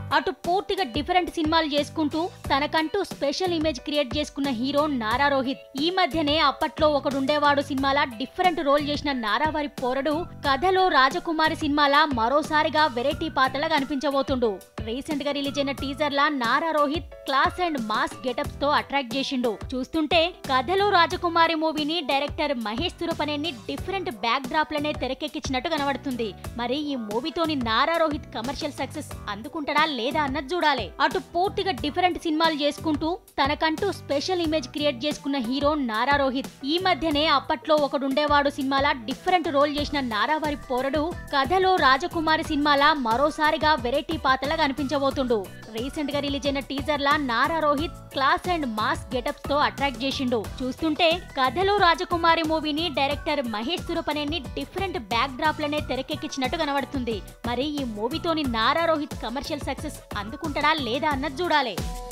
అటు పూర్తిగా డిఫరెంట్ సినిమాలు చేసుకుంటూ తనకంటూ స్పెషల్ ఇమేజ్ క్రియేట్ చేసుకున్న హీరో నారా రోహిత్ ఈ మధ్యనే అప్పట్లో ఒకడుండేవాడు సినిమాల డిఫరెంట్ రోల్ చేసిన నారావారి పోరడు కథలో రాజకుమారి సినిమాల మరోసారిగా వెరైటీ పాత్రలా కనిపించబోతుండు రీసెంట్ గా రిలీజ్ అయిన టీజర్ లా Nara Rohit class and mass getups తో అట్రాక్ట్ చేసిండు చూస్తుంటే కథలో రాజకుమారి మూవీని director Mahesh Turapaneni different backdrop లనే తెరకెక్కించినట్టు కనబడుతుంది మరి ఈ మూవీతోని నారా రోహిత్ కమర్షియల్ సక్సెస్ అందుకుంటాడా లేదా అన్నది చూడాలి అటు పూర్తిగా డిఫరెంట్ సినిమాలు చేసుకుంటూ తనకంటూ స్పెషల్ ఇమేజ్ క్రియేట్ చేసుకున్న హీరో నారా రోహిత్ ఈ మధ్యనే అప్పట్లో ఒకడుండేవాడు సినిమాల డిఫరెంట్ రోల్ చేసిన నారావారి పోరడు కథలో రాజకుమారి సినిమాల మరోసారిగా వెరైటీ పాత్రలా కనిపించబోతుండు రీసెంట్ గా రిలీజ్ అయిన టీజర్ లా Nara Rohit class and mass getups తో అట్రాక్ట్ చేసిండు చూస్తుంటే కథలో రాజకుమారి మూవీని director Mahesh Turapaneni different backdrop లనే తెరకెక్కించినట్టు కనబడుతుంది మరి ఈ మూవీతోని నారా రోహిత్ కమర్షియల్ సక్సెస్ అందుకుంటాడా లేదా అన్నది చూడాలి